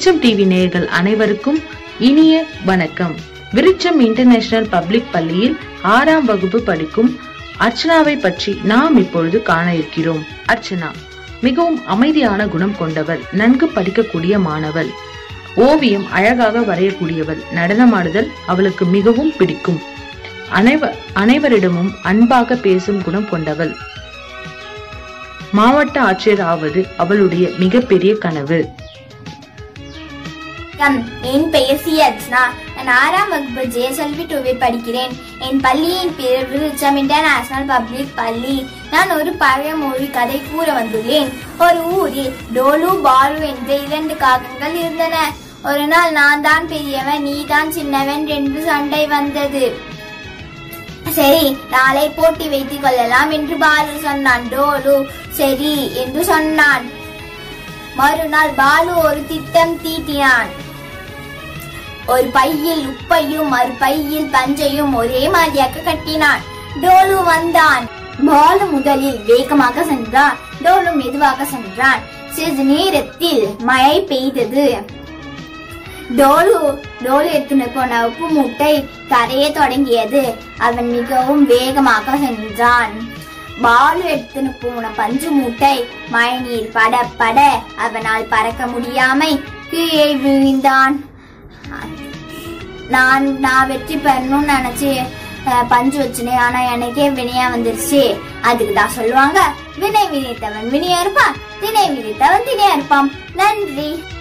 விருச்சம் TV நேயர்கள் அனைவருக்கும் இனிய வணக்கம் விருச்சம் இன்டர்நேஷனல் பப்ளிக் பள்ளியில் ஆறாம் வகுப்பு படிக்கும் அர்ச்சனாவை பற்றி நாம் இப்பொழுது காண இருக்கிறோம் அர்ச்சனா மிகவும் அமைதியான குணம் கொண்டவள் நன்கு படிக்கக்கூடிய மாணவள் ஓவியம் அழகாக வரையக்கூடியவள் நடனமாடுதல் அவளுக்கு மிகவும் பிடிக்கும் அனைவ அனைவரிடமும் அன்பாக பேசும் குணம் கொண்டவள் மாவட்ட ஆட்சியர் ஆவது அவளுடைய மிகப்பெரிய கனவு வணக்கம் என் பெயர் சி அர்ச்சனா நான் ஆறாம் வகுப்பு ஜெயசெல்வி டூவில் படிக்கிறேன் என் பள்ளியின் பேர் விருச்சம் இன்டர்நேஷனல் பப்ளிக் பள்ளி நான் ஒரு பழமொழி கதை கூற வந்துள்ளேன் ஒரு ஊரில் டோலு பாலு என்ற இரண்டு காகங்கள் இருந்தன ஒரு நாள் நான் தான் பெரியவன் நீ தான் சின்னவன் என்று சண்டை வந்தது சரி நாளை போட்டி வைத்துக் கொள்ளலாம் என்று பாலு சொன்னான் டோலு சரி என்று சொன்னான் மறுநாள் பாலு ஒரு திட்டம் தீட்டினான் ஒரு பையில் உப்பையும் மறு பையில் பஞ்சையும் ஒரே மாதிரியாக கட்டினான் டோலு வந்தான் பாலு முதலில் வேகமாக சென்றான் டோலு மெதுவாக சென்றான் சிறிது நேரத்தில் மழை பெய்தது டோலு டோலு எடுத்துன்னு போன உப்பு மூட்டை கரைய தொடங்கியது அவன் மிகவும் வேகமாக சென்றான் பாலு எடுத்துன்னு போன பஞ்சு மூட்டை மழைநீர் பட பட அவனால் பறக்க முடியாமை கீழே விழுந்தான் நான் நான் வெற்றி பெறணும்னு நினைச்சு அஹ், பஞ்சு வச்சுனேன் ஆனா எனக்கே வினையா வந்துருச்சு அதுக்கு தான் சொல்லுவாங்க வினை வினைத்தவன் வினையா இருப்பான் திணை வினைத்தவன் திணையா இருப்பான் நன்றி